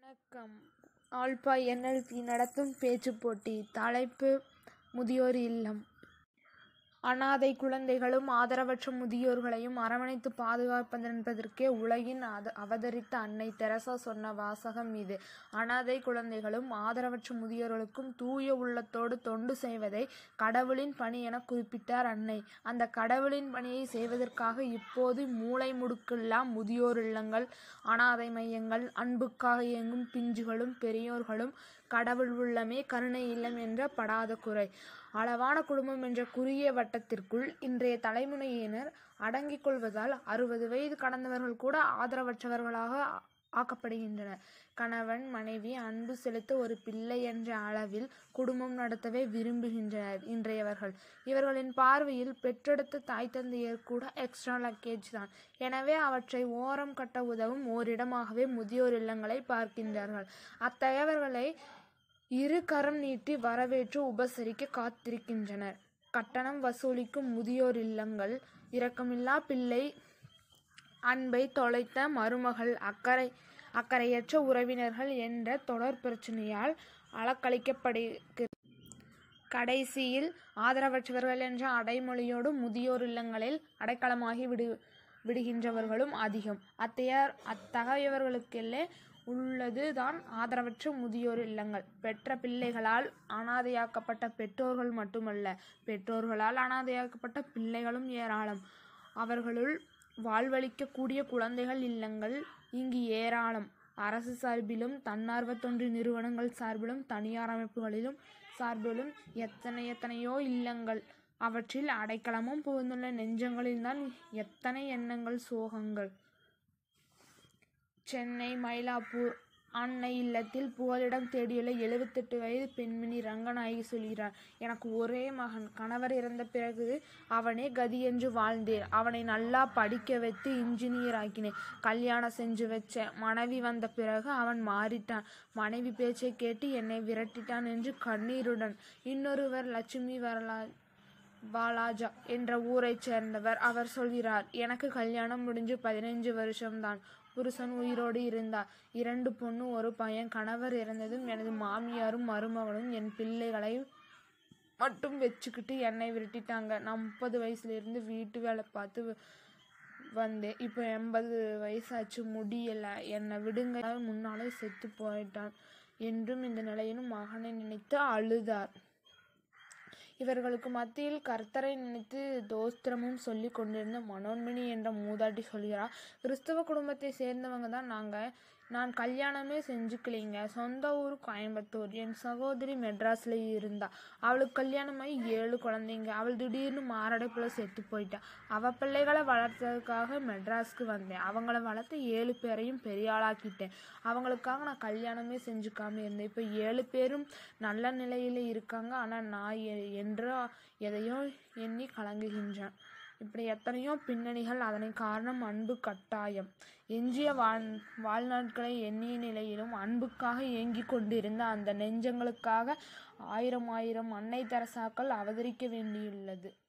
வணக்கம் alpha NLP நடத்தும் பேச்சுப் போட்டி தலைப்பு முதியோர் இல்லம் அனாதை குழந்தைகளும் ஆதரவற்ற முதியோர்களையும் அரவணைத்து பாதுகாப்பதென்பதற்கே உலகின் அத அவதரித்த அன்னை தெரசா சொன்ன வாசகம் இது அனாதை குழந்தைகளும் ஆதரவற்ற முதியோர்களுக்கும் தூய உள்ளத்தோடு தொண்டு செய்வதை கடவுளின் பணி என குறிப்பிட்டார் அன்னை அந்த கடவுளின் பணியை செய்வதற்காக இப்போது மூலை முடுக்கெல்லாம் முதியோர் இல்லங்கள் அனாதை மையங்கள் அன்புக்காக இயங்கும் பிஞ்சுகளும் பெரியோர்களும் கடவுள் உள்ளமே கருணை இல்லம் என்ற படாத குறை அளவான குடும்பம் என்ற குறுகிய வட்டத்திற்குள் இன்றைய தலைமுறையினர் அடங்கிக் கொள்வதால் அறுபது வயது கடந்தவர்கள் கூட ஆதரவற்றவர்களாக ஆ- ஆக்கப்படுகின்றனர் கணவன் மனைவி அன்பு செலுத்த ஒரு பிள்ளை என்ற அளவில் குடும்பம் நடத்தவே விரும்புகின்றனர் இன்றையவர்கள் இவர்களின் பார்வையில் பெற்றெடுத்த தாய் தந்தையர் கூட எக்ஸ்ட்ரா லக்கேஜ் தான் எனவே அவற்றை ஓரம் கட்ட உதவும் ஓரிடமாகவே முதியோர் இல்லங்களை பார்க்கின்றார்கள் அத்தகையவர்களை இரு கரம் நீட்டி வரவேற்று உபசரிக்க காத்திருக்கின்றனர் கட்டணம் வசூலிக்கும் முதியோர் இல்லங்கள் இரக்கமில்லா பிள்ளை அன்பை தொலைத்த மருமகள் அக்கறை அக்கறையற்ற உறவினர்கள் என்ற தொடர் பிரச்சனையால் அலக்களிக்கப்படுகிறது கடைசியில் ஆதரவற்றவர்கள் என்ற அடைமொழியோடு முதியோர் இல்லங்களில் அடைக்கலமாகி விடு விடுகின்றவர்களும் அதிகம் அத்தைய அத்தகையவர்களுக்கெல்லே உள்ளது தான் ஆதரவற்ற முதியோர் இல்லங்கள் பெற்ற பிள்ளைகளால் அனாதையாக்கப்பட்ட பெற்றோர்கள் மட்டுமல்ல பெற்றோர்களால் அனாதையாக்கப்பட்ட பிள்ளைகளும் ஏராளம் அவர்களுள் வாழ்வளிக்கக்கூடிய குழந்தைகள் இல்லங்கள் இங்கு ஏராளம் அரசு சார்பிலும் தன்னார்வ தொண்டு நிறுவனங்கள் சார்பிலும் தனியார் அமைப்புகளிலும் சார்பிலும் எத்தனை எத்தனையோ இல்லங்கள் அவற்றில் அடைக்கலமும் புகுந்துள்ள நெஞ்சங்களில்தான் எத்தனை எண்ணங்கள் சோகங்கள் சென்னை மயிலாப்பூர் அன்னை இல்லத்தில் புகலிடம் தேடியுள்ள எழுபத்தெட்டு வயது பெண்மணி ரங்கநாயகி சொல்கிறார் எனக்கு ஒரே மகன் கணவர் இறந்த பிறகு அவனே கதி என்று வாழ்ந்தேன் அவனை நல்லா படிக்க வைத்து இன்ஜினியர் ஆக்கினேன் கல்யாணம் செஞ்சு வச்சேன் மனைவி வந்த பிறகு அவன் மாறிட்டான் மனைவி பேச்சை கேட்டு என்னை விரட்டிட்டான் என்று கண்ணீருடன் இன்னொருவர் லட்சுமி வரலா பாலாஜா என்ற ஊரைச் சேர்ந்தவர் அவர் சொல்கிறார் எனக்கு கல்யாணம் முடிஞ்சு பதினைஞ்சு வருஷம்தான் புருஷன் உயிரோடு இருந்தார் இரண்டு பொண்ணு ஒரு பையன் கணவர் இறந்ததும் எனது மாமியாரும் மருமகளும் என் பிள்ளைகளை மட்டும் வச்சுக்கிட்டு என்னை விரட்டிட்டாங்க நான் முப்பது வயசுல இருந்து வீட்டு வேலை பார்த்து வ- வந்தேன் இப்போ எண்பது வயசாச்சு முடியல என்னை விடுங்க முன்னாலே செத்து போயிட்டான் என்றும் இந்த நிலையிலும் மகனை நினைத்து அழுதார் இவர்களுக்கு மத்தியில் கர்த்தரை நினைத்து தோஸ்திரமும் சொல்லி கொண்டிருந்த மனோன்மணி என்ற மூதாட்டி சொல்கிறார் கிறிஸ்தவ குடும்பத்தை சேர்ந்தவங்க தான் நாங்கள் நான் கல்யாணமே செஞ்சுக்கலைங்க சொந்த ஊர் கோயம்புத்தூர் என் சகோதரி மெட்ராஸில் இருந்தா அவளுக்கு கல்யாணமாகி ஏழு குழந்தைங்க அவள் திடீர்னு மாரடைப்பில் செத்து போயிட்டா அவள் பிள்ளைகளை வளர்த்ததுக்காக மெட்ராஸ்க்கு வந்தேன் அவங்கள வளர்த்து ஏழு பேரையும் பெரிய ஆளாக்கிட்டேன் அவங்களுக்காக நான் கல்யாணமே செஞ்சுக்காம இருந்தேன் இப்போ ஏழு பேரும் நல்ல நிலையில் இருக்காங்க ஆனால் நான் எ- என்றோ எதையோ எண்ணி கலங்குகின்றேன் இப்படி எத்தனையோ பின்னணிகள் அதனை காரணம் அன்பு கட்டாயம் எஞ்சிய வாழ் வாழ்நாட்களை எண்ணிய நிலையிலும் அன்புக்காக ஏங்கிக் கொண்டிருந்த அந்த நெஞ்சங்களுக்காக ஆயிரம் ஆயிரம் அன்னை தெரசாக்கள் அவதரிக்க வேண்டியுள்ளது